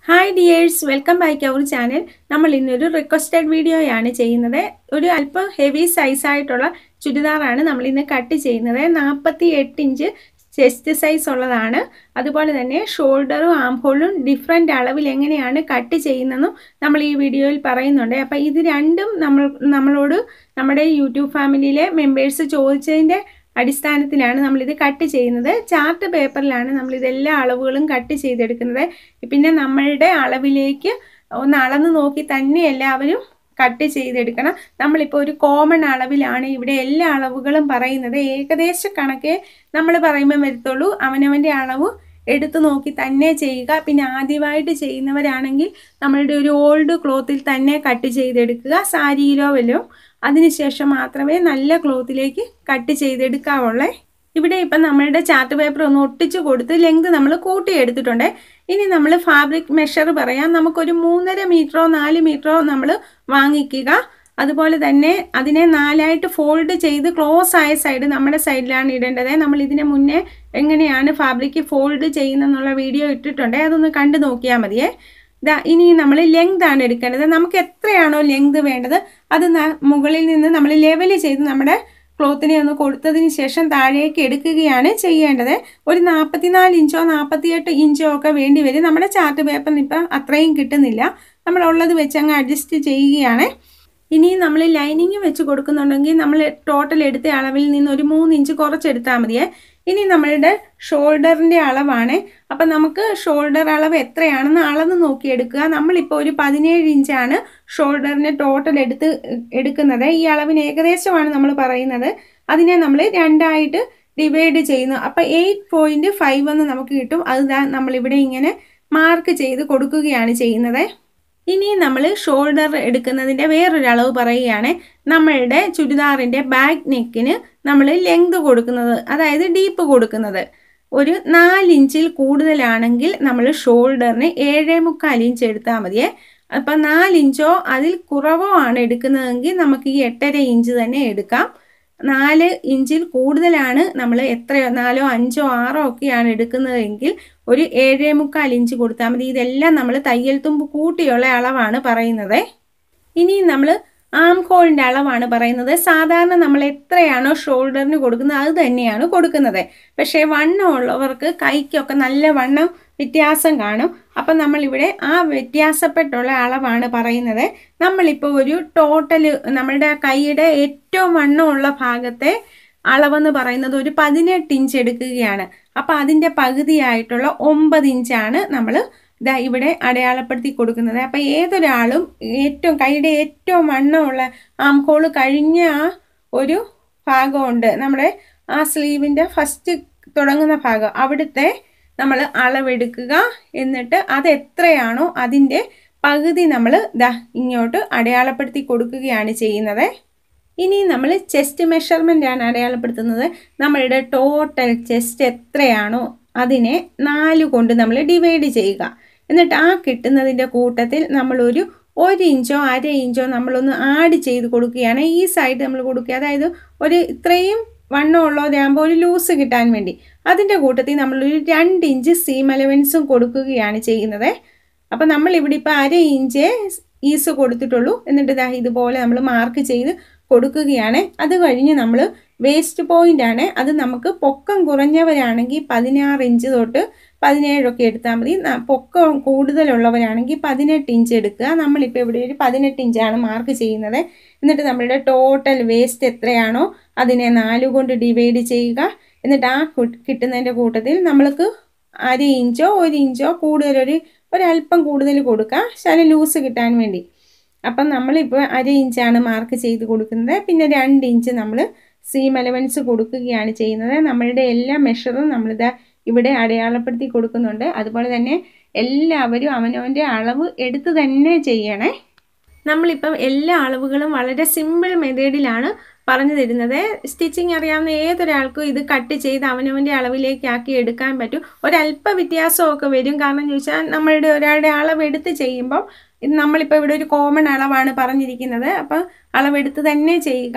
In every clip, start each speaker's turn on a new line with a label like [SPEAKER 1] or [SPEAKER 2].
[SPEAKER 1] hi dears welcome back our channel നമ്മൾ ഇന്നൊരു requested വീഡിയോയാണ് ചെയ്യുന്നത് ഒരു അല്പം ഹെവി സൈസായിട്ടുള്ള ചുരിദാറാണ് നമ്മൾ ഇന്ന് കട്ട് ചെയ്യുന്നത് നാൽപ്പത്തി എട്ട് ഇഞ്ച് ചെസ്റ്റ് സൈസ് ഉള്ളതാണ് അതുപോലെ തന്നെ ഷോൾഡറും ആം ഹോളും ഡിഫറെൻ്റ് അളവിൽ എങ്ങനെയാണ് കട്ട് ചെയ്യുന്നതെന്നും നമ്മൾ ഈ വീഡിയോയിൽ പറയുന്നുണ്ട് അപ്പോൾ ഇത് രണ്ടും നമ്മൾ നമ്മളോട് നമ്മുടെ യൂട്യൂബ് ഫാമിലിയിലെ മെമ്പേഴ്സ് ചോദിച്ചതിൻ്റെ അടിസ്ഥാനത്തിലാണ് നമ്മളിത് കട്ട് ചെയ്യുന്നത് ചാർട്ട് പേപ്പറിലാണ് നമ്മൾ ഇതെല്ലാ അളവുകളും കട്ട് ചെയ്തെടുക്കുന്നത് പിന്നെ നമ്മളുടെ അളവിലേക്ക് ഒന്ന് അളന്ന് നോക്കി തന്നെ എല്ലാവരും കട്ട് ചെയ്തെടുക്കണം നമ്മളിപ്പോൾ ഒരു കോമൺ അളവിലാണ് ഇവിടെ എല്ലാ അളവുകളും പറയുന്നത് ഏകദേശ കണക്കേ നമ്മൾ പറയുമ്പോൾ വരത്തുള്ളൂ അവനവൻ്റെ അളവ് എടുത്തു നോക്കി തന്നെ ചെയ്യുക പിന്നെ ആദ്യമായിട്ട് ചെയ്യുന്നവരാണെങ്കിൽ നമ്മളുടെ ഒരു ഓൾഡ് ക്ലോത്തിൽ തന്നെ കട്ട് ചെയ്തെടുക്കുക സാരിയിലോ വല്ലോ അതിനുശേഷം മാത്രമേ നല്ല ക്ലോത്തിലേക്ക് കട്ട് ചെയ്തെടുക്കാവുള്ളേ ഇവിടെ ഇപ്പം നമ്മളുടെ ചാർട്ട് പേപ്പർ ഒന്ന് ഒട്ടിച്ച് കൊടുത്ത് ലെങ്ത് നമ്മൾ കൂട്ടിയെടുത്തിട്ടുണ്ട് ഇനി നമ്മൾ ഫാബ്രിക് മെഷർ പറയാം നമുക്കൊരു മൂന്നര മീറ്ററോ നാല് മീറ്ററോ നമ്മൾ വാങ്ങിക്കുക അതുപോലെ തന്നെ അതിനെ നാലായിട്ട് ഫോൾഡ് ചെയ്ത് ക്ലോസ് ആയ സൈഡ് നമ്മുടെ സൈഡിലാണ് ഇടേണ്ടത് നമ്മൾ ഇതിന് മുന്നേ എങ്ങനെയാണ് ഫാബ്രിക് ഫോൾഡ് ചെയ്യുന്നതെന്നുള്ള വീഡിയോ ഇട്ടിട്ടുണ്ട് അതൊന്ന് കണ്ടു നോക്കിയാൽ മതിയേ ഇതാ ഇനി നമ്മൾ ലെങ്ത് ആണ് എടുക്കേണ്ടത് നമുക്ക് എത്രയാണോ ലെങ്ത് വേണ്ടത് അത് മുകളിൽ നിന്ന് നമ്മൾ ലെവൽ ചെയ്ത് നമ്മുടെ ക്ലോത്തിനെ ഒന്ന് കൊടുത്തതിന് ശേഷം താഴേക്ക് എടുക്കുകയാണ് ചെയ്യേണ്ടത് ഒരു നാൽപ്പത്തിനാല് ഇഞ്ചോ നാൽപ്പത്തിയെട്ട് ഇഞ്ചോ ഒക്കെ വേണ്ടി വരും നമ്മുടെ ചാർട്ട് പേപ്പറിന് ഇപ്പം അത്രയും കിട്ടുന്നില്ല നമ്മൾ ഉള്ളത് വെച്ച് അങ്ങ് അഡ്ജസ്റ്റ് ചെയ്യുകയാണ് ഇനി നമ്മൾ ലൈനിങ് വെച്ച് കൊടുക്കുന്നുണ്ടെങ്കിൽ നമ്മൾ ടോട്ടൽ എടുത്ത അളവിൽ നിന്ന് ഒരു മൂന്ന് ഇഞ്ച് കുറച്ചെടുത്താൽ മതിയേ ഇനി നമ്മളുടെ ഷോൾഡറിൻ്റെ അളവാണ് അപ്പം നമുക്ക് ഷോൾഡർ അളവ് എത്രയാണെന്ന് അളന്ന് നോക്കിയെടുക്കുക നമ്മളിപ്പോൾ ഒരു പതിനേഴ് ഇഞ്ചാണ് ഷോൾഡറിന് ടോട്ടൽ എടുത്ത് എടുക്കുന്നത് ഈ അളവിന് ഏകദേശമാണ് നമ്മൾ പറയുന്നത് അതിനെ നമ്മൾ രണ്ടായിട്ട് ഡിവൈഡ് ചെയ്യുന്നു അപ്പം എയ്റ്റ് പോയിൻറ്റ് ഫൈവ് എന്ന് നമുക്ക് കിട്ടും അത് നമ്മളിവിടെ ഇങ്ങനെ മാർക്ക് ചെയ്ത് കൊടുക്കുകയാണ് ചെയ്യുന്നത് ഇനി നമ്മൾ ഷോൾഡർ എടുക്കുന്നതിൻ്റെ വേറൊരു അളവ് പറയുകയാണ് നമ്മളുടെ ചുരിദാറിൻ്റെ ബാക്ക് നെക്കിന് നമ്മൾ ലെങ്ത് കൊടുക്കുന്നത് അതായത് ഡീപ്പ് കൊടുക്കുന്നത് ഒരു നാലിഞ്ചിൽ കൂടുതലാണെങ്കിൽ നമ്മൾ ഷോൾഡറിന് ഏഴേ മുക്കാൽ ഇഞ്ച് എടുത്താൽ മതിയേ അപ്പം നാലിഞ്ചോ അതിൽ കുറവോ ആണ് എടുക്കുന്നതെങ്കിൽ നമുക്ക് ഈ എട്ടര ഇഞ്ച് തന്നെ എടുക്കാം നാല് ഇഞ്ചിൽ കൂടുതലാണ് നമ്മൾ എത്രയോ നാലോ അഞ്ചോ ആറോ ഒക്കെയാണ് എടുക്കുന്നതെങ്കിൽ ഒരു ഏഴേ മുക്കാൽ ഇഞ്ച് കൊടുത്താൽ മതി ഇതെല്ലാം നമ്മൾ തയ്യൽ തുമ്പ് കൂട്ടിയുള്ള അളവാണ് പറയുന്നത് ഇനി നമ്മൾ ആം ഹോളിൻ്റെ അളവാണ് പറയുന്നത് സാധാരണ നമ്മൾ എത്രയാണോ ഷോൾഡറിന് കൊടുക്കുന്നത് അത് തന്നെയാണ് കൊടുക്കുന്നത് പക്ഷേ വണ്ണം ഉള്ളവർക്ക് കൈക്കൊക്കെ നല്ല വണ്ണം വ്യത്യാസം കാണും അപ്പം നമ്മളിവിടെ ആ വ്യത്യാസപ്പെട്ടുള്ള അളവാണ് പറയുന്നത് നമ്മളിപ്പോൾ ഒരു ടോട്ടൽ നമ്മളുടെ കൈയുടെ ഏറ്റവും വണ്ണമുള്ള ഭാഗത്തെ അളവെന്ന് പറയുന്നത് ഒരു പതിനെട്ട് ഇഞ്ച് എടുക്കുകയാണ് അപ്പം അതിൻ്റെ പകുതിയായിട്ടുള്ള ഒമ്പത് ഇഞ്ചാണ് നമ്മൾ ഇതാ ഇവിടെ അടയാളപ്പെടുത്തി കൊടുക്കുന്നത് അപ്പം ഏതൊരാളും ഏറ്റവും കൈയുടെ ഏറ്റവും വണ്ണമുള്ള ആംകോള് കഴിഞ്ഞ ആ ഒരു ഭാഗമുണ്ട് നമ്മുടെ ആ സ്ലീവിൻ്റെ ഫസ്റ്റ് തുടങ്ങുന്ന ഭാഗം അവിടുത്തെ നമ്മൾ അളവെടുക്കുക എന്നിട്ട് അത് എത്രയാണോ അതിൻ്റെ പകുതി നമ്മൾ ദാ ഇങ്ങോട്ട് അടയാളപ്പെടുത്തി കൊടുക്കുകയാണ് ചെയ്യുന്നത് ഇനി നമ്മൾ ചെസ്റ്റ് മെഷർമെൻ്റ് ആണ് അടയാളപ്പെടുത്തുന്നത് നമ്മളുടെ ടോട്ടൽ ചെസ്റ്റ് എത്രയാണോ അതിനെ നാല് കൊണ്ട് നമ്മൾ ഡിവൈഡ് ചെയ്യുക എന്നിട്ട് ആ കിട്ടുന്നതിൻ്റെ കൂട്ടത്തിൽ നമ്മളൊരു ഒരു ഇഞ്ചോ അര ഇഞ്ചോ നമ്മളൊന്ന് ആഡ് ചെയ്ത് കൊടുക്കുകയാണ് ഈ സൈഡ് നമ്മൾ കൊടുക്കുക അതായത് ഒരു ഇത്രയും വണ്ണമുള്ളവരാകുമ്പോൾ ഒരു ലൂസ് കിട്ടാൻ വേണ്ടി അതിൻ്റെ കൂട്ടത്തിൽ നമ്മളൊരു രണ്ട് ഇഞ്ച് സീം അലവൻസും കൊടുക്കുകയാണ് ചെയ്യുന്നത് അപ്പം നമ്മൾ ഇവിടെ ഇപ്പോൾ അര ഇഞ്ച് ഈസ് കൊടുത്തിട്ടുള്ളൂ എന്നിട്ട് ഇതാ ഇതുപോലെ നമ്മൾ മാർക്ക് ചെയ്ത് കൊടുക്കുകയാണ് അത് കഴിഞ്ഞ് നമ്മൾ വേസ്റ്റ് പോയിൻ്റ് ആണ് അത് നമുക്ക് പൊക്കം കുറഞ്ഞവരാണെങ്കിൽ പതിനാറ് ഇഞ്ച് തൊട്ട് പതിനേഴൊക്കെ എടുത്താൽ മതി പൊക്കം കൂടുതലുള്ളവരാണെങ്കിൽ പതിനെട്ട് ഇഞ്ച് എടുക്കുക നമ്മളിപ്പോൾ ഇവിടെ ഒരു പതിനെട്ട് ഇഞ്ചാണ് മാർക്ക് ചെയ്യുന്നത് എന്നിട്ട് നമ്മളുടെ ടോട്ടൽ വേസ്റ്റ് എത്രയാണോ അതിനെ നാല് കൊണ്ട് ഡിവൈഡ് ചെയ്യുക എന്നിട്ട് ആ കിട്ടുന്നതിൻ്റെ കൂട്ടത്തിൽ നമ്മൾക്ക് അര ഇഞ്ചോ ഒരു ഇഞ്ചോ കൂടുതലൊരു ഒരല്പം കൂടുതൽ കൊടുക്കുക ശല ലൂസ് കിട്ടാൻ വേണ്ടി അപ്പം നമ്മളിപ്പോൾ അര ഇഞ്ചാണ് മാർക്ക് ചെയ്ത് കൊടുക്കുന്നത് പിന്നെ രണ്ട് ഇഞ്ച് നമ്മൾ സീം അലവൻസ് കൊടുക്കുകയാണ് ചെയ്യുന്നത് നമ്മളുടെ എല്ലാ മെഷറും നമ്മളിത് ഇവിടെ അടയാളപ്പെടുത്തി കൊടുക്കുന്നുണ്ട് അതുപോലെ തന്നെ എല്ലാവരും അവനവൻ്റെ അളവ് എടുത്ത് തന്നെ ചെയ്യണേ നമ്മളിപ്പം എല്ലാ അളവുകളും വളരെ സിമ്പിൾ മെത്തേഡിലാണ് പറഞ്ഞു തരുന്നത് സ്റ്റിച്ചിങ് അറിയാവുന്ന ഏതൊരാൾക്കും ഇത് കട്ട് ചെയ്ത് അവനവൻ്റെ അളവിലേക്ക് ആക്കി എടുക്കാൻ പറ്റും ഒരല്പ വ്യത്യാസമൊക്കെ വരും കാരണം ചോദിച്ചാൽ നമ്മളുടെ ഒരാളുടെ അളവ് എടുത്ത് ചെയ്യുമ്പം നമ്മളിപ്പോൾ ഇവിടെ ഒരു കോമൺ അളവാണ് പറഞ്ഞിരിക്കുന്നത് അപ്പോൾ അളവെടുത്ത് തന്നെ ചെയ്യുക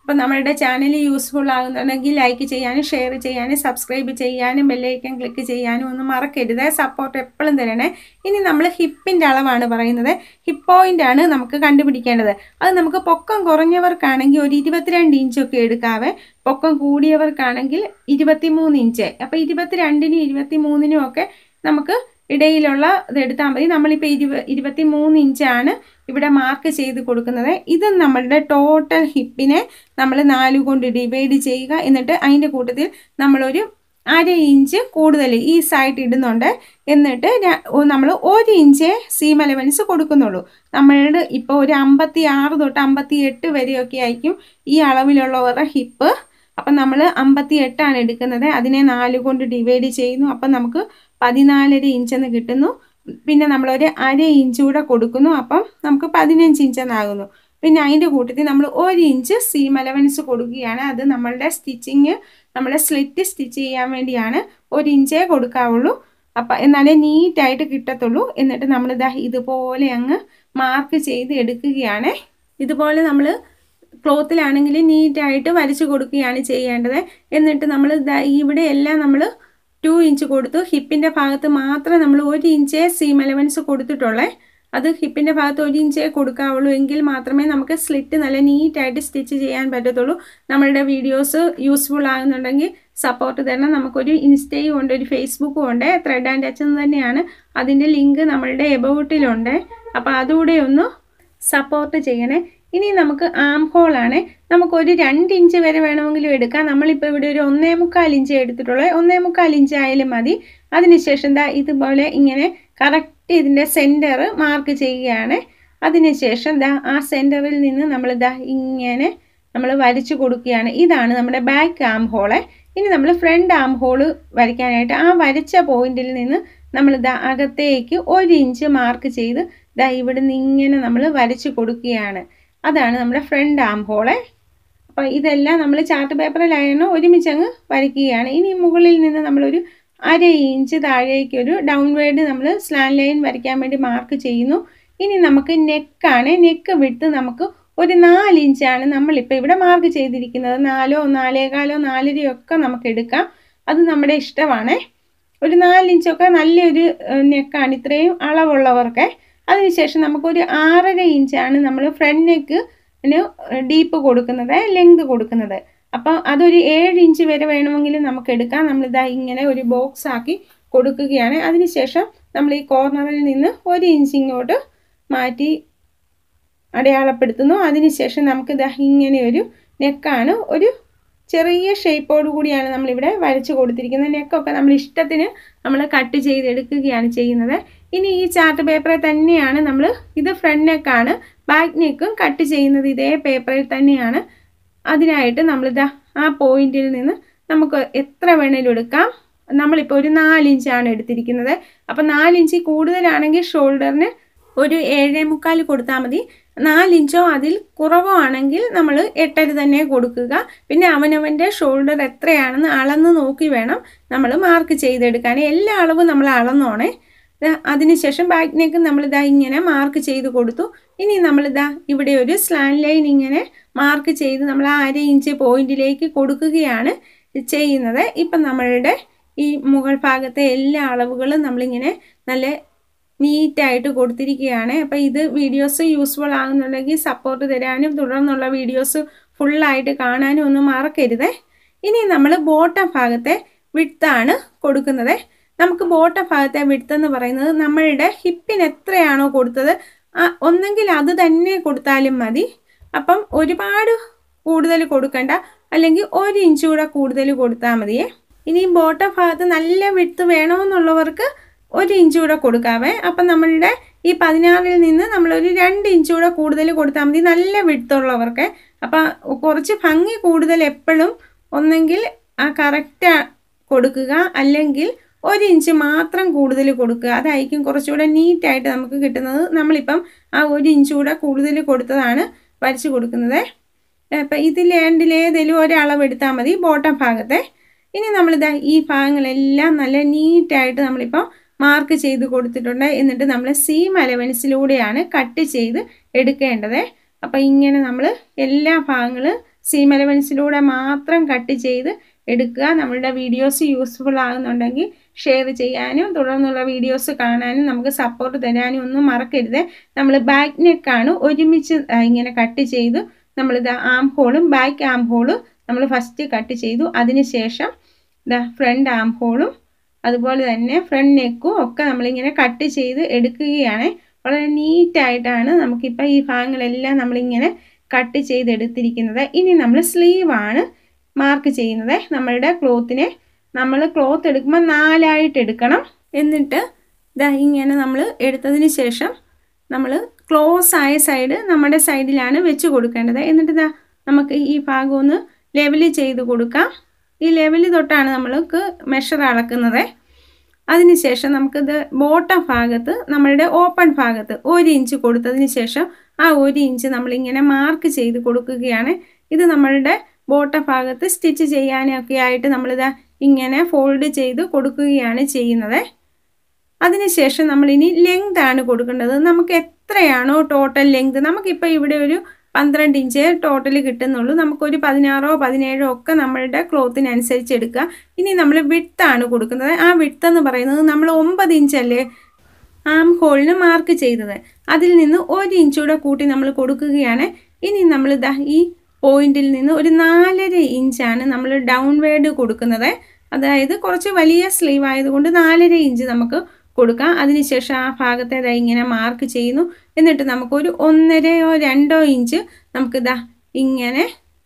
[SPEAKER 1] അപ്പോൾ നമ്മളുടെ ചാനൽ യൂസ്ഫുൾ ആകുന്നുണ്ടെങ്കിൽ ലൈക്ക് ചെയ്യാനും ഷെയർ ചെയ്യാനും സബ്സ്ക്രൈബ് ചെയ്യാനും ബെല്ലൈക്കൻ ക്ലിക്ക് ചെയ്യാനും ഒന്നും മറക്കരുത് സപ്പോർട്ട് എപ്പോഴും തരണേ ഇനി നമ്മൾ ഹിപ്പിൻ്റെ അളവാണ് പറയുന്നത് ഹിപ്പ് പോയിൻ്റ് ആണ് നമുക്ക് കണ്ടുപിടിക്കേണ്ടത് അത് നമുക്ക് പൊക്കം കുറഞ്ഞവർക്കാണെങ്കിൽ ഒരു ഇരുപത്തിരണ്ട് ഇഞ്ചൊക്കെ എടുക്കാവേ പൊക്കം കൂടിയവർക്കാണെങ്കിൽ ഇരുപത്തിമൂന്ന് ഇഞ്ച് അപ്പോൾ ഇരുപത്തിരണ്ടിനും ഇരുപത്തി മൂന്നിനും ഒക്കെ നമുക്ക് ഇടയിലുള്ള ഇത് എടുത്താൽ മതി നമ്മളിപ്പോൾ ഇരുപ ഇരുപത്തി മൂന്ന് ഇഞ്ചാണ് ഇവിടെ മാർക്ക് ചെയ്ത് കൊടുക്കുന്നത് ഇത് നമ്മളുടെ ടോട്ടൽ ഹിപ്പിനെ നമ്മൾ നാല് കൊണ്ട് ഡിവൈഡ് ചെയ്യുക എന്നിട്ട് അതിൻ്റെ കൂട്ടത്തിൽ നമ്മളൊരു അര ഇഞ്ച് കൂടുതൽ ഈ സൈഡ് ഇടുന്നുണ്ട് എന്നിട്ട് നമ്മൾ ഒരു ഇഞ്ചേ സീം അലവൻസ് കൊടുക്കുന്നുള്ളൂ നമ്മളുടെ ഇപ്പോൾ ഒരു അമ്പത്തി ആറ് തൊട്ട് അമ്പത്തി എട്ട് വരെയൊക്കെ ആയിരിക്കും ഈ അളവിലുള്ളവരുടെ ഹിപ്പ് അപ്പം നമ്മൾ അമ്പത്തി എട്ടാണ് എടുക്കുന്നത് അതിനെ നാല് കൊണ്ട് ഡിവൈഡ് ചെയ്യുന്നു അപ്പം നമുക്ക് പതിനാലര ഇഞ്ചെന്ന് കിട്ടുന്നു പിന്നെ നമ്മളൊരു അര ഇഞ്ച് കൂടെ കൊടുക്കുന്നു അപ്പം നമുക്ക് പതിനഞ്ച് ഇഞ്ചെന്നാകുന്നു പിന്നെ അതിൻ്റെ കൂട്ടത്തിൽ നമ്മൾ ഒരു ഇഞ്ച് സീം അലവൻസ് കൊടുക്കുകയാണ് അത് നമ്മളുടെ സ്റ്റിച്ചിങ് നമ്മുടെ സ്ലിറ്റ് സ്റ്റിച്ച് ചെയ്യാൻ വേണ്ടിയാണ് ഒരു ഇഞ്ചേ കൊടുക്കാവുള്ളൂ അപ്പം എന്നാലേ നീറ്റായിട്ട് കിട്ടത്തുള്ളൂ എന്നിട്ട് നമ്മൾ ഇതാ ഇതുപോലെ അങ്ങ് മാർക്ക് ചെയ്ത് എടുക്കുകയാണ് ഇതുപോലെ നമ്മൾ ക്ലോത്തിലാണെങ്കിൽ നീറ്റായിട്ട് വരച്ചു കൊടുക്കുകയാണ് ചെയ്യേണ്ടത് എന്നിട്ട് നമ്മൾ ഇവിടെ എല്ലാം നമ്മൾ ടു ഇഞ്ച് കൊടുത്തു ഹിപ്പിൻ്റെ ഭാഗത്ത് മാത്രം നമ്മൾ ഒരു ഇഞ്ചേ സീം അലവൻസ് കൊടുത്തിട്ടുള്ളേ അത് ഹിപ്പിൻ്റെ ഭാഗത്ത് ഒരു ഇഞ്ചേ കൊടുക്കാവുള്ളൂ എങ്കിൽ മാത്രമേ നമുക്ക് സ്ലിറ്റ് നല്ല നീറ്റായിട്ട് സ്റ്റിച്ച് ചെയ്യാൻ പറ്റത്തുള്ളൂ നമ്മളുടെ വീഡിയോസ് യൂസ്ഫുൾ ആകുന്നുണ്ടെങ്കിൽ സപ്പോർട്ട് തരണം നമുക്കൊരു ഇൻസ്റ്റയും ഉണ്ട് ഒരു ഫേസ്ബുക്കും ഉണ്ട് ത്രെഡ് ആൻഡ് ടച്ച് തന്നെയാണ് അതിൻ്റെ ലിങ്ക് നമ്മളുടെ എബൌട്ടിലുണ്ട് അപ്പോൾ അതുകൂടെ ഒന്ന് സപ്പോർട്ട് ചെയ്യണേ ഇനി നമുക്ക് ആം ഹോളാണ് നമുക്കൊരു രണ്ട് ഇഞ്ച് വരെ വേണമെങ്കിലും എടുക്കാം നമ്മളിപ്പോൾ ഇവിടെ ഒരു ഒന്നേ മുക്കാൽ ഇഞ്ച് എടുത്തിട്ടുള്ളത് ഒന്നേ മുക്കാൽ ഇഞ്ച് ആയാലും മതി അതിനുശേഷം ദാ ഇതുപോലെ ഇങ്ങനെ കറക്റ്റ് ഇതിൻ്റെ സെൻറ്റർ മാർക്ക് ചെയ്യുകയാണ് അതിനുശേഷം ദാ ആ സെൻറ്ററിൽ നിന്ന് നമ്മൾ ദാ ഇങ്ങനെ നമ്മൾ വരച്ചു കൊടുക്കുകയാണ് ഇതാണ് നമ്മുടെ ബാക്ക് ആം ഹോള് ഇനി നമ്മൾ ഫ്രണ്ട് ആം ഹോള് വരയ്ക്കാനായിട്ട് ആ വരച്ച പോയിന്റിൽ നിന്ന് നമ്മൾ ദാ അകത്തേക്ക് ഒരു ഇഞ്ച് മാർക്ക് ചെയ്ത് ദാ ഇവിടുന്ന് ഇങ്ങനെ നമ്മൾ വരച്ചു കൊടുക്കുകയാണ് അതാണ് നമ്മുടെ ഫ്രണ്ട് ആം ഹോള് അപ്പോൾ ഇതെല്ലാം നമ്മൾ ചാർട്ട് പേപ്പറിലായിരുന്നു ഒരുമിച്ച് അങ്ങ് വരയ്ക്കുകയാണ് ഇനി മുകളിൽ നിന്ന് നമ്മളൊരു അര ഇഞ്ച് താഴേക്ക് ഒരു ഡൗൺവേർഡ് നമ്മൾ സ്ലാൻ ലൈൻ വരയ്ക്കാൻ വേണ്ടി മാർക്ക് ചെയ്യുന്നു ഇനി നമുക്ക് നെക്കാണ് നെക്ക് വിട്ട് നമുക്ക് ഒരു നാല് ഇഞ്ചാണ് നമ്മളിപ്പോൾ ഇവിടെ മാർക്ക് ചെയ്തിരിക്കുന്നത് നാലോ നാലേകാലോ നാലരയോ ഒക്കെ നമുക്ക് എടുക്കാം അത് നമ്മുടെ ഇഷ്ടമാണ് ഒരു നാലിഞ്ചൊക്കെ നല്ലൊരു നെക്കാണ് ഇത്രയും അളവുള്ളവർക്ക് അതിനുശേഷം നമുക്കൊരു ആറര ഇഞ്ചാണ് നമ്മൾ ഫ്രണ്ട് നെക്ക് ഡീപ്പ് കൊടുക്കുന്നത് ലെങ്ത് കൊടുക്കുന്നത് അപ്പം അതൊരു ഏഴ് ഇഞ്ച് വരെ വേണമെങ്കിൽ നമുക്ക് എടുക്കാം നമ്മളിതാ ഇങ്ങനെ ഒരു ബോക്സ് ആക്കി കൊടുക്കുകയാണ് അതിനുശേഷം നമ്മൾ ഈ കോർണറിൽ നിന്ന് ഒരു ഇഞ്ച് ഇങ്ങോട്ട് മാറ്റി അടയാളപ്പെടുത്തുന്നു അതിനുശേഷം നമുക്ക് ഇതാ ഇങ്ങനെ ഒരു നെക്കാണ് ഒരു ചെറിയ ഷേപ്പോട് കൂടിയാണ് നമ്മളിവിടെ വരച്ചു കൊടുത്തിരിക്കുന്നത് നെക്കൊക്കെ നമ്മൾ ഇഷ്ടത്തിന് നമ്മൾ കട്ട് ചെയ്തെടുക്കുകയാണ് ചെയ്യുന്നത് ഇനി ഈ ചാർട്ട് പേപ്പറിൽ തന്നെയാണ് നമ്മൾ ഇത് ഫ്രണ്ട് നെക്കാണ് ബാക്ക് നെക്കും കട്ട് ചെയ്യുന്നത് ഇതേ പേപ്പറിൽ തന്നെയാണ് അതിനായിട്ട് നമ്മളിതാ ആ പോയിന്റിൽ നിന്ന് നമുക്ക് എത്ര വേണേലും എടുക്കാം നമ്മളിപ്പോൾ ഒരു നാലിഞ്ചാണ് എടുത്തിരിക്കുന്നത് അപ്പം നാലിഞ്ച് കൂടുതലാണെങ്കിൽ ഷോൾഡറിന് ഒരു ഏഴേ മുക്കാൽ കൊടുത്താൽ മതി നാലിഞ്ചോ അതിൽ കുറവോ ആണെങ്കിൽ നമ്മൾ എട്ടര തന്നെ കൊടുക്കുക പിന്നെ അവനവൻ്റെ ഷോൾഡർ എത്രയാണെന്ന് അളന്ന് നോക്കി വേണം നമ്മൾ മാർക്ക് ചെയ്തെടുക്കാൻ എല്ലാ അളവും നമ്മൾ അളന്നോണേ അതിനുശേഷം ബാക്ക് നെക്ക് നമ്മളിതാ ഇങ്ങനെ മാർക്ക് ചെയ്ത് കൊടുത്തു ഇനി നമ്മളിതാ ഇവിടെ ഒരു സ്ലാൻ ലൈൻ ഇങ്ങനെ മാർക്ക് ചെയ്ത് നമ്മൾ ആ അര ഇഞ്ച് പോയിന്റിലേക്ക് കൊടുക്കുകയാണ് ചെയ്യുന്നത് ഇപ്പം നമ്മളുടെ ഈ മുകൾ ഭാഗത്തെ എല്ലാ അളവുകളും നമ്മളിങ്ങനെ നല്ല നീറ്റായിട്ട് കൊടുത്തിരിക്കുകയാണ് അപ്പോൾ ഇത് വീഡിയോസ് യൂസ്ഫുൾ ആകുന്നുണ്ടെങ്കിൽ സപ്പോർട്ട് തരാനും തുടർന്നുള്ള വീഡിയോസ് ഫുള്ളായിട്ട് കാണാനും ഒന്നും മറക്കരുത് ഇനി നമ്മൾ ബോട്ടം ഭാഗത്തെ വിട്താണ് കൊടുക്കുന്നത് നമുക്ക് ബോട്ടം ഭാഗത്തെ വിട്ത് എന്ന് പറയുന്നത് നമ്മളുടെ ഹിപ്പിന് എത്രയാണോ കൊടുത്തത് ഒന്നെങ്കിൽ അത് തന്നെ കൊടുത്താലും മതി അപ്പം ഒരുപാട് കൂടുതൽ കൊടുക്കണ്ട അല്ലെങ്കിൽ ഒരു ഇഞ്ച് കൂടെ കൂടുതൽ കൊടുത്താൽ മതിയേ ഇനി ബോട്ടം ഭാഗത്ത് നല്ല വിട്ത് വേണമെന്നുള്ളവർക്ക് ഒരു ഇഞ്ച് കൂടെ കൊടുക്കാവേ അപ്പം നമ്മളുടെ ഈ പതിനാറിൽ നിന്ന് നമ്മളൊരു രണ്ട് ഇഞ്ച് കൂടെ കൂടുതൽ കൊടുത്താൽ മതി നല്ല വിടുത്തുള്ളവർക്ക് അപ്പം കുറച്ച് ഭംഗി കൂടുതൽ എപ്പോഴും ഒന്നെങ്കിൽ ആ കറക്റ്റ് കൊടുക്കുക അല്ലെങ്കിൽ ഒരു ഇഞ്ച് മാത്രം കൂടുതൽ കൊടുക്കുക അതായിരിക്കും കുറച്ചുകൂടെ നീറ്റായിട്ട് നമുക്ക് കിട്ടുന്നത് നമ്മളിപ്പം ആ ഒരു ഇഞ്ച് കൂടെ കൂടുതൽ കൊടുത്തതാണ് വരച്ച് കൊടുക്കുന്നത് അപ്പം ഇതിൽ രണ്ടിലേതെങ്കിലും ഒരളവ് എടുത്താൽ മതി ബോട്ടം ഭാഗത്തെ ഇനി നമ്മളിതാ ഈ ഭാഗങ്ങളെല്ലാം നല്ല നീറ്റായിട്ട് നമ്മളിപ്പോൾ മാർക്ക് ചെയ്ത് കൊടുത്തിട്ടുണ്ട് എന്നിട്ട് നമ്മൾ സീം അലവൻസിലൂടെയാണ് കട്ട് ചെയ്ത് എടുക്കേണ്ടത് അപ്പം ഇങ്ങനെ നമ്മൾ എല്ലാ ഭാഗങ്ങളും സീം എലവൻസിലൂടെ മാത്രം കട്ട് ചെയ്ത് എടുക്കുക നമ്മളുടെ വീഡിയോസ് യൂസ്ഫുൾ ആകുന്നുണ്ടെങ്കിൽ ഷെയർ ചെയ്യാനും തുടർന്നുള്ള വീഡിയോസ് കാണാനും നമുക്ക് സപ്പോർട്ട് തരാനും ഒന്നും മറക്കരുത് നമ്മൾ ബാക്ക് നെക്കാണ് ഒരുമിച്ച് ഇങ്ങനെ കട്ട് ചെയ്തു നമ്മളിത് ആം ഹോളും ബാക്ക് ആം ഹോളും നമ്മൾ ഫസ്റ്റ് കട്ട് ചെയ്തു അതിനുശേഷം ഇതാ ഫ്രണ്ട് ആം ഹോളും അതുപോലെ തന്നെ ഫ്രണ്ട് നെക്കും ഒക്കെ നമ്മളിങ്ങനെ കട്ട് ചെയ്ത് എടുക്കുകയാണ് വളരെ നീറ്റായിട്ടാണ് നമുക്കിപ്പോൾ ഈ ഭാഗങ്ങളെല്ലാം നമ്മളിങ്ങനെ കട്ട് ചെയ്തെടുത്തിരിക്കുന്നത് ഇനി നമ്മൾ സ്ലീവാണ് മാർക്ക് ചെയ്യുന്നത് നമ്മളുടെ ക്ലോത്തിനെ നമ്മൾ ക്ലോത്ത് എടുക്കുമ്പോൾ നാലായിട്ട് എടുക്കണം എന്നിട്ട് ഇതാ ഇങ്ങനെ നമ്മൾ എടുത്തതിന് ശേഷം നമ്മൾ ക്ലോസ് ആയ സൈഡ് നമ്മുടെ സൈഡിലാണ് വെച്ച് കൊടുക്കേണ്ടത് എന്നിട്ട് ഇതാ നമുക്ക് ഈ ഭാഗം ഒന്ന് ലെവൽ ചെയ്ത് കൊടുക്കാം ഈ ലെവൽ തൊട്ടാണ് നമ്മൾക്ക് മെഷർ അളക്കുന്നത് അതിനുശേഷം നമുക്കിത് ബോട്ടം ഭാഗത്ത് നമ്മളുടെ ഓപ്പൺ ഭാഗത്ത് ഒരു ഇഞ്ച് കൊടുത്തതിന് ശേഷം ആ ഒരു ഇഞ്ച് നമ്മളിങ്ങനെ മാർക്ക് ചെയ്ത് കൊടുക്കുകയാണ് ഇത് നമ്മളുടെ ബോട്ടം ഭാഗത്ത് സ്റ്റിച്ച് ചെയ്യാനൊക്കെ ആയിട്ട് നമ്മളിത് ഇങ്ങനെ ഫോൾഡ് ചെയ്ത് കൊടുക്കുകയാണ് ചെയ്യുന്നത് അതിനുശേഷം നമ്മളിനി ലെങ്ത് ആണ് കൊടുക്കേണ്ടത് നമുക്ക് എത്രയാണോ ടോട്ടൽ ലെങ്ത് നമുക്കിപ്പോൾ ഇവിടെ ഒരു പന്ത്രണ്ട് ഇഞ്ച് ടോട്ടൽ കിട്ടുന്നുള്ളൂ നമുക്കൊരു പതിനാറോ പതിനേഴോ ഒക്കെ നമ്മളുടെ ക്ലോത്തിനനുസരിച്ച് എടുക്കുക ഇനി നമ്മൾ വിട്താണ് കൊടുക്കുന്നത് ആ വിട്ത് എന്ന് പറയുന്നത് നമ്മൾ ഒമ്പത് ഇഞ്ചല്ലേ ആം ഹോളിന് മാർക്ക് ചെയ്തത് അതിൽ നിന്ന് ഒരു ഇഞ്ചൂടെ കൂട്ടി നമ്മൾ കൊടുക്കുകയാണ് ഇനി നമ്മൾ ദാ ഈ പോയിന്റിൽ നിന്ന് ഒരു നാലര ഇഞ്ചാണ് നമ്മൾ ഡൗൺ വേർഡ് കൊടുക്കുന്നത് അതായത് കുറച്ച് വലിയ സ്ലീവ് ആയതുകൊണ്ട് നാലര ഇഞ്ച് നമുക്ക് കൊടുക്കാം അതിനുശേഷം ആ ഭാഗത്തെ ദാ ഇങ്ങനെ മാർക്ക് ചെയ്യുന്നു എന്നിട്ട് നമുക്കൊരു ഒന്നരയോ രണ്ടോ ഇഞ്ച് നമുക്കിതാ ഇങ്ങനെ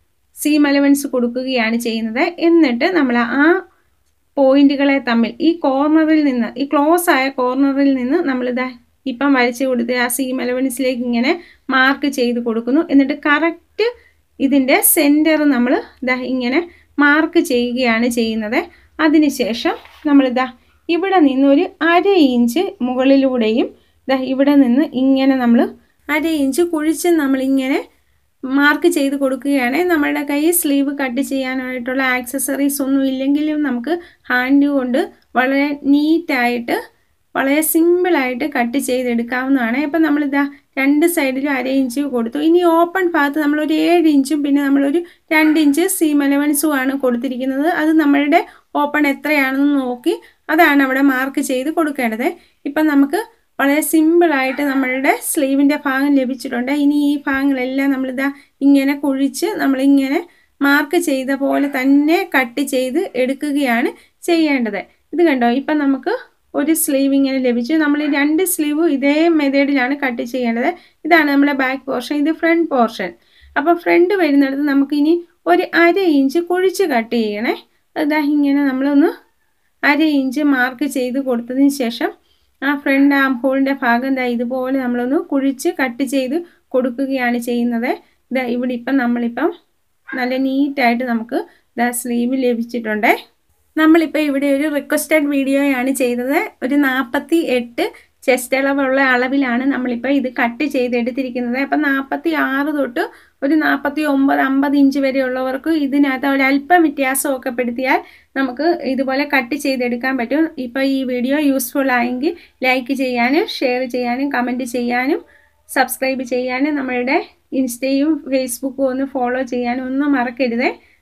[SPEAKER 1] സീം അലവൻസ് കൊടുക്കുകയാണ് ചെയ്യുന്നത് എന്നിട്ട് നമ്മൾ ആ പോയിന്റുകളെ തമ്മിൽ ഈ കോർണറിൽ നിന്ന് ഈ ക്ലോസ് ആയ കോർണറിൽ നിന്ന് നമ്മളിതാ ഇപ്പം വരച്ച് കൊടുത്ത് ആ സീം അലവൻസിലേക്ക് ഇങ്ങനെ മാർക്ക് ചെയ്ത് കൊടുക്കുന്നു എന്നിട്ട് കറക്റ്റ് ഇതിൻ്റെ സെൻറ്റർ നമ്മൾ ഇതാ ഇങ്ങനെ മാർക്ക് ചെയ്യുകയാണ് ചെയ്യുന്നത് അതിനുശേഷം നമ്മളിതാ ഇവിടെ നിന്ന് ഒരു അര ഇഞ്ച് മുകളിലൂടെയും ഇതാ ഇവിടെ നിന്ന് ഇങ്ങനെ നമ്മൾ അര ഇഞ്ച് കുഴിച്ച് നമ്മളിങ്ങനെ മാർക്ക് ചെയ്ത് കൊടുക്കുകയാണ് നമ്മളുടെ കൈ സ്ലീവ് കട്ട് ചെയ്യാനായിട്ടുള്ള ആക്സസറീസ് ഒന്നും ഇല്ലെങ്കിലും നമുക്ക് ഹാൻഡ് കൊണ്ട് വളരെ നീറ്റായിട്ട് വളരെ സിമ്പിളായിട്ട് കട്ട് ചെയ്തെടുക്കാവുന്നതാണ് ഇപ്പം നമ്മളിതാ രണ്ട് സൈഡിലും അര ഇഞ്ച് കൊടുത്തു ഇനി ഓപ്പൺ ഭാഗത്ത് നമ്മളൊരു ഏഴ് ഇഞ്ചും പിന്നെ നമ്മളൊരു രണ്ട് ഇഞ്ച് സീം അലവൻസും ആണ് കൊടുത്തിരിക്കുന്നത് അത് നമ്മളുടെ ഓപ്പൺ എത്രയാണെന്ന് നോക്കി അതാണ് അവിടെ മാർക്ക് ചെയ്ത് കൊടുക്കേണ്ടത് ഇപ്പം നമുക്ക് വളരെ സിമ്പിളായിട്ട് നമ്മളുടെ സ്ലീവിൻ്റെ ഭാഗം ലഭിച്ചിട്ടുണ്ട് ഇനി ഈ ഭാഗങ്ങളെല്ലാം നമ്മളിതാ ഇങ്ങനെ കുഴിച്ച് നമ്മളിങ്ങനെ മാർക്ക് ചെയ്ത പോലെ തന്നെ കട്ട് ചെയ്ത് എടുക്കുകയാണ് ചെയ്യേണ്ടത് ഇത് കണ്ടോ ഇപ്പം നമുക്ക് ഒരു സ്ലീവ് ഇങ്ങനെ ലഭിച്ചു നമ്മൾ ഈ രണ്ട് സ്ലീവും ഇതേ മെത്തേഡിലാണ് കട്ട് ചെയ്യേണ്ടത് ഇതാണ് നമ്മുടെ ബാക്ക് പോർഷൻ ഇത് ഫ്രണ്ട് പോർഷൻ അപ്പോൾ ഫ്രണ്ട് വരുന്നിടത്ത് നമുക്കിനി ഒരു അര ഇഞ്ച് കുഴിച്ച് കട്ട് ചെയ്യണേ അതാ ഇങ്ങനെ നമ്മളൊന്ന് അര ഇഞ്ച് മാർക്ക് ചെയ്ത് കൊടുത്തതിന് ശേഷം ആ ഫ്രണ്ട് ആം ഹോളിൻ്റെ ഭാഗം ദാ ഇതുപോലെ നമ്മളൊന്ന് കുഴിച്ച് കട്ട് ചെയ്ത് കൊടുക്കുകയാണ് ചെയ്യുന്നത് ഇതാ ഇവിടെ ഇപ്പം നമ്മളിപ്പം നല്ല നീറ്റായിട്ട് നമുക്ക് ദാ സ്ലീവ് ലഭിച്ചിട്ടുണ്ട് നമ്മളിപ്പോൾ ഇവിടെ ഒരു റിക്വസ്റ്റഡ് വീഡിയോയാണ് ചെയ്തത് ഒരു നാൽപ്പത്തി എട്ട് ചെസ്റ്റ് അളവുള്ള അളവിലാണ് നമ്മളിപ്പോൾ ഇത് കട്ട് ചെയ്തെടുത്തിരിക്കുന്നത് അപ്പം നാൽപ്പത്തി ആറ് തൊട്ട് ഒരു നാൽപ്പത്തി ഒമ്പത് അമ്പത് ഇഞ്ച് വരെയുള്ളവർക്ക് ഇതിനകത്ത് ഒരല്പം വ്യത്യാസമൊക്കെ പെടുത്തിയാൽ നമുക്ക് ഇതുപോലെ കട്ട് ചെയ്തെടുക്കാൻ പറ്റും ഇപ്പോൾ ഈ വീഡിയോ യൂസ്ഫുൾ ആയെങ്കിൽ ലൈക്ക് ചെയ്യാനും ഷെയർ ചെയ്യാനും കമൻറ്റ് ചെയ്യാനും സബ്സ്ക്രൈബ് ചെയ്യാനും നമ്മളുടെ ഇൻസ്റ്റയും ഫേസ്ബുക്കും ഒന്ന് ഫോളോ ചെയ്യാനും ഒന്നും മറക്കരുതേ